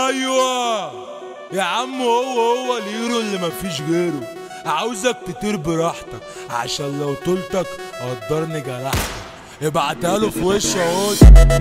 ايوه يا عم هو هو الهيرو اللي مفيش غيره عاوزك تطير براحتك عشان لو طولتك قدرني جرحتك ابعتها له في وش اهو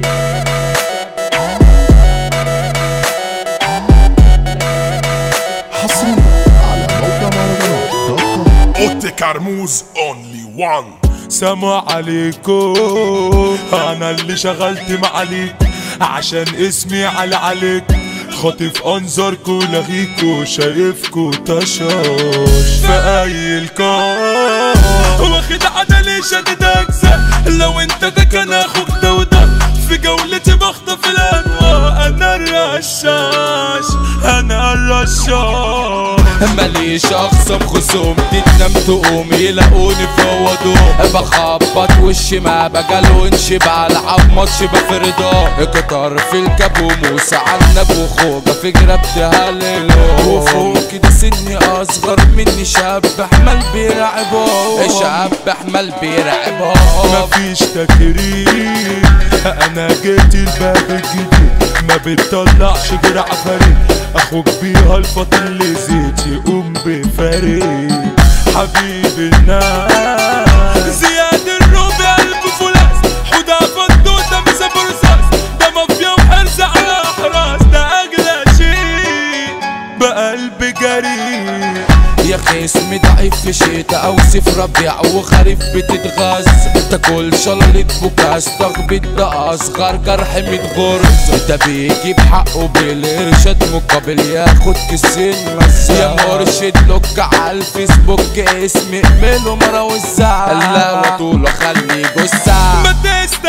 حصريا على موقع مهرجانات دوت كوم اوتي كرموز اونلي وان سلام عليكم انا اللي شغلت معاليك عشان اسمي على عليك خاطف انظاركو لغيكو شايفكو تشاش في اي الكار واخد عدلي شدد اجزاء لو انت ده كان اخوك ده وده في جولتي بخطف الانواع انا الرشاش انا الرشاش ماليش اخصم خصوم تتنام تقوم يلاقوني فوضوم بخبط وشي ما بجالونش بلعب ماتش بفرضه قطر في الكابوم وسعنب وخوجة في جربتها ليلو وفوق كده سني اصغر مني شاب حمل بيرعبه شاب حمل بيرعبه مفيش تكريم انا جيت الباب الجديد ما بتطلعش غير عفاريت اخوك بيها الفاضل اللي زيت يقوم بفريق حبيب الناس زياد الربع قلب فولاس حدا فندوسة مسا برصاص ده مافيا وحرص على احراس ده اغلى شيء بقلب جريء يا خصمي ضعيف في شتاء او صيف ربيع وخريف بتتغاز تاكل شلة بوكاس تخبط ده اصغر جرح من غرز ده بيجيب حقه بالارشاد مقابل ياخد كيسين مس يا مرشد لوك على الفيسبوك اسمي اقبله مرة والزعل لا وطوله خلي جثة ما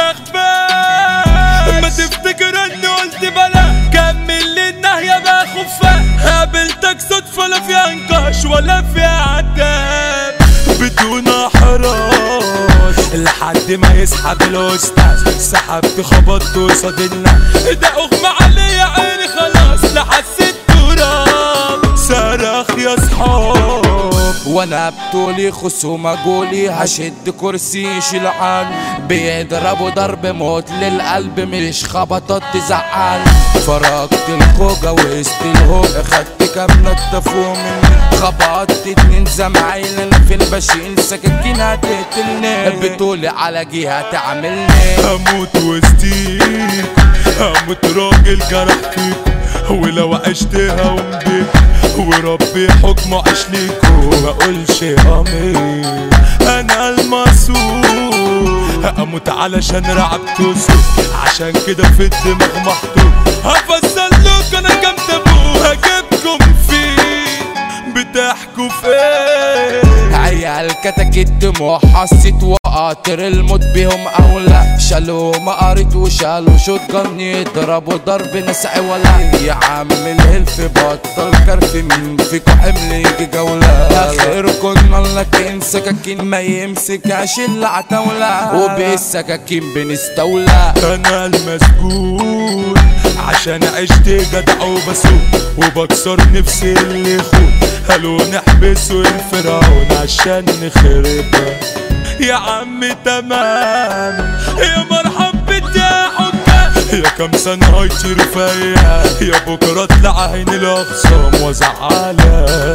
تستخبى ما تفتكر اني قلت بلا كمل لي النهية بخفة قابلتك صدفة لا في انكاش ولا في عتاب بدون حراش لحد ما يسحب الاستاذ سحبت خبطت قصاد الناس ده اغمى عليا عيني خلاص لا حسيت تراب صرخ يا صحاب وانا بطولي خصومة جولي هشد كرسي يشيل عن بيضربوا ضرب موت للقلب مش خبطات تزعل فرقت الخوجة وسط الهوج خدت كام نطفوا مني خبطت اتنين زمايل انا في البشيل سكاكين هتقتلني بتقولي على جهة تعملني هموت وسطيك هموت راجل جرح فيكم ولو عشتها ومضيت وربي حكمه عاش ليكم ما اقولش امين انا المسؤول هموت علشان رعبت وسوق عشان كده في الدماغ محطوط هفصل لك انا كام تابوت هجيبكم فين بتحكوا في ايه عيال كتكت دموع حسيت وقاطر الموت بهم اولى شالوا مقارت وشالوا شوت جن يضربوا ضرب نسع ولا يا عم الهلف بطل كرف مين فيكو حمل يجي جولة اخر كنا لكن سكاكين ما يمسكهاش العتاولة وبالسكاكين بنستولى انا المسجون عشان عشت جدع وبسوق وبكسر نفسي اللي يخون قالوا نحبسوا الفرعون عشان نخربها يا عم تمام يا مرحب بتاع حكام يا كم سنة هيطير فيا يا بكرة اطلع عين الاخصام وازعلها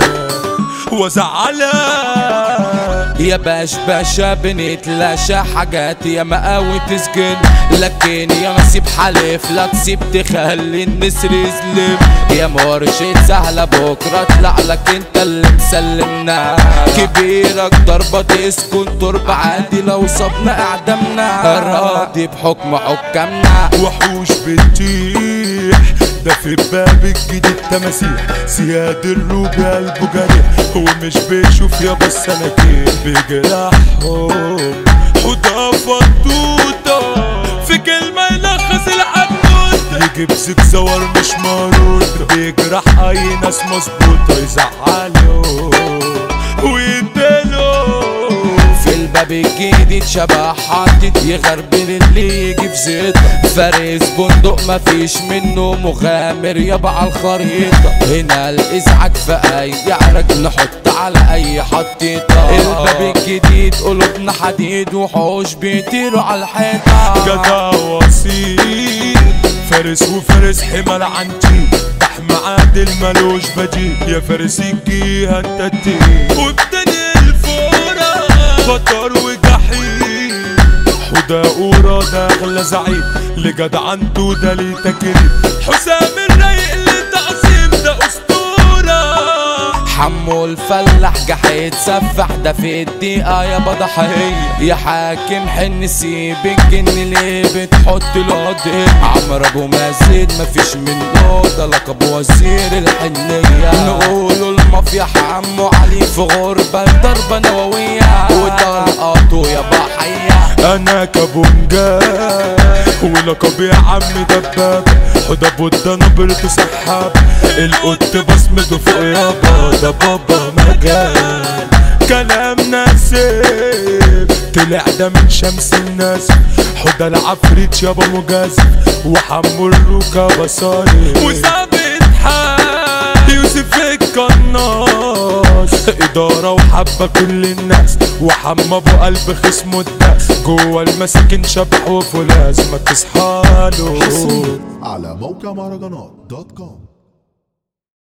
وازعلها يا باش باشا بنتلاشى حاجات يا مقاوي تسجن لكن يا نصيب حلف لا تسيب تخلي النسر يسلم يا مرشد سهلة بكرة اطلع لك انت اللي مسلمنا كبيرك ضربة تسكن تربة عادي لو صبنا اعدامنا راضي بحكم حكامنا وحوش بتطيح ده في باب الجديد تماسيح زياد الروبي قلبه جريح هو مش بيشوف يابا السناكين بجراحهم حدا فطوطة في كلمة يلخص الحدوتة يجيب زيت زور مش مرود بيجرح أي ناس مظبوطة يزعله ويديله في الباب الجديد شبه حاطط يغربل اللي يجي في زيت فارس بندق مفيش منه مغامر يابا على الخريطة هنا الازعاج في اي عرك نحط على اي حطيطة الباب الجديد قلوبنا حديد وحوش بيطيروا على الحيطة جدع وصيل فارس وفارس حمل عنتي شبح معادل ملوش بديل يا فارس الجيهة التتيل وبتاني الفورة خطر وجحيم حدا قورة ده اغلى زعيم لجد عنده ده ليه تكريم حسام الرايق اللي تعظيم ده اسطورة حمو الفلاح جحيد سفح ده في الدقيقة يا بضحية يا حاكم حن سيب الجن ليه بتحط له قضية عمرو ابو مازن مفيش منه ده لقب وزير الحنية نقولوا المافيا حمو علي في غربة ضربة نووية وطلقاته يا بحية انا كابونجا ولقب يا عم دباب حدا بودا نبرته سحاب القط بصمته فوق يابا ده بابا مجال كلام ناسب طلع ده من شمس الناس حدا العفريت يابا مجازف وحمو الروكا بصاري وثابت حال يوسف القناص إدارة وحبة كل الناس وحمى أبو قلب خصمه الداس جوه المساكن شبح وفولاذ ما تصحاله على موقع مهرجانات دوت كوم